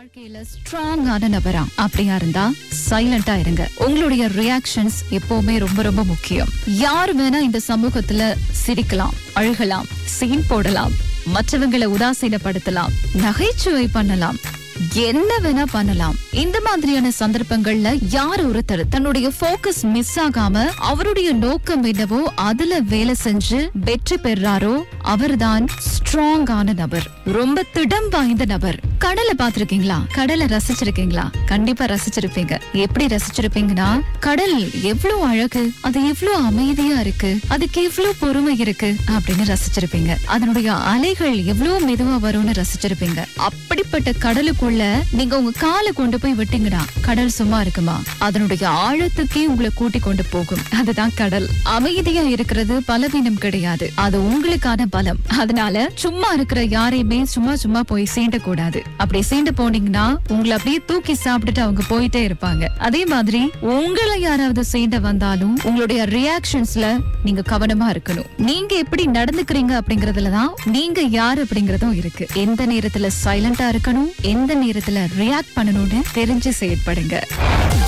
வாழ்க்கையில ஸ்ட்ராங்கான நபரா அப்படியா இருந்தா சைலண்டா இருங்க உங்களுடைய ரியாக்ஷன்ஸ் எப்பவுமே ரொம்ப ரொம்ப முக்கியம் யார் வேணா இந்த சமூகத்துல சிரிக்கலாம் அழுகலாம் சீன் போடலாம் மற்றவங்களை உதாசீனப்படுத்தலாம் நகைச்சுவை பண்ணலாம் என்ன வேணா பண்ணலாம் இந்த மாதிரியான சந்தர்ப்பங்கள்ல யார் ஒருத்தர் தன்னுடைய போக்கஸ் மிஸ் ஆகாம அவருடைய நோக்கம் என்னவோ அதுல வேலை செஞ்சு வெற்றி பெறாரோ அவர்தான் ஸ்ட்ராங்கான நபர் ரொம்ப திடம் வாய்ந்த நபர் கடலை பார்த்திருக்கீங்களா கடலை ரசிச்சிருக்கீங்களா கண்டிப்பா ரசிச்சிருப்பீங்க எப்படி ரசிச்சிருப்பீங்கன்னா கடல் எவ்வளவு அழகு அது எவ்வளவு அமைதியா இருக்கு அதுக்கு எவ்வளவு பொறுமை இருக்கு அப்படின்னு ரசிச்சிருப்பீங்க அதனுடைய அலைகள் எவ்வளவு மெதுவா வரும்னு ரசிச்சிருப்பீங்க அப்படிப்பட்ட கடலுக்குள்ள நீங்க உங்க காலை கொண்டு போய் விட்டீங்கன்னா கடல் சும்மா இருக்குமா அதனுடைய ஆழத்துக்கே உங்களை கூட்டி கொண்டு போகும் அதுதான் கடல் அமைதியா இருக்கிறது பலவீனம் கிடையாது அது உங்களுக்கான பலம் அதனால சும்மா இருக்கிற யாரையுமே சும்மா சும்மா போய் சீண்டக்கூடாது அப்படி சீண்ட போனீங்கன்னா உங்களை அப்படியே தூக்கி சாப்பிட்டுட்டு அவங்க போயிட்டே இருப்பாங்க அதே மாதிரி உங்களை யாராவது சீண்ட வந்தாலும் உங்களுடைய ரியாக்ஷன்ஸ்ல நீங்க கவனமா இருக்கணும் நீங்க எப்படி நடந்துக்கிறீங்க அப்படிங்கறதுலதான் நீங்க யார் அப்படிங்கறதும் இருக்கு எந்த நேரத்துல சைலண்டா இருக்கணும் எந்த நேரத்துல ரியாக்ட் பண்ணணும்னு தெரிஞ்சு செயற்படுங்க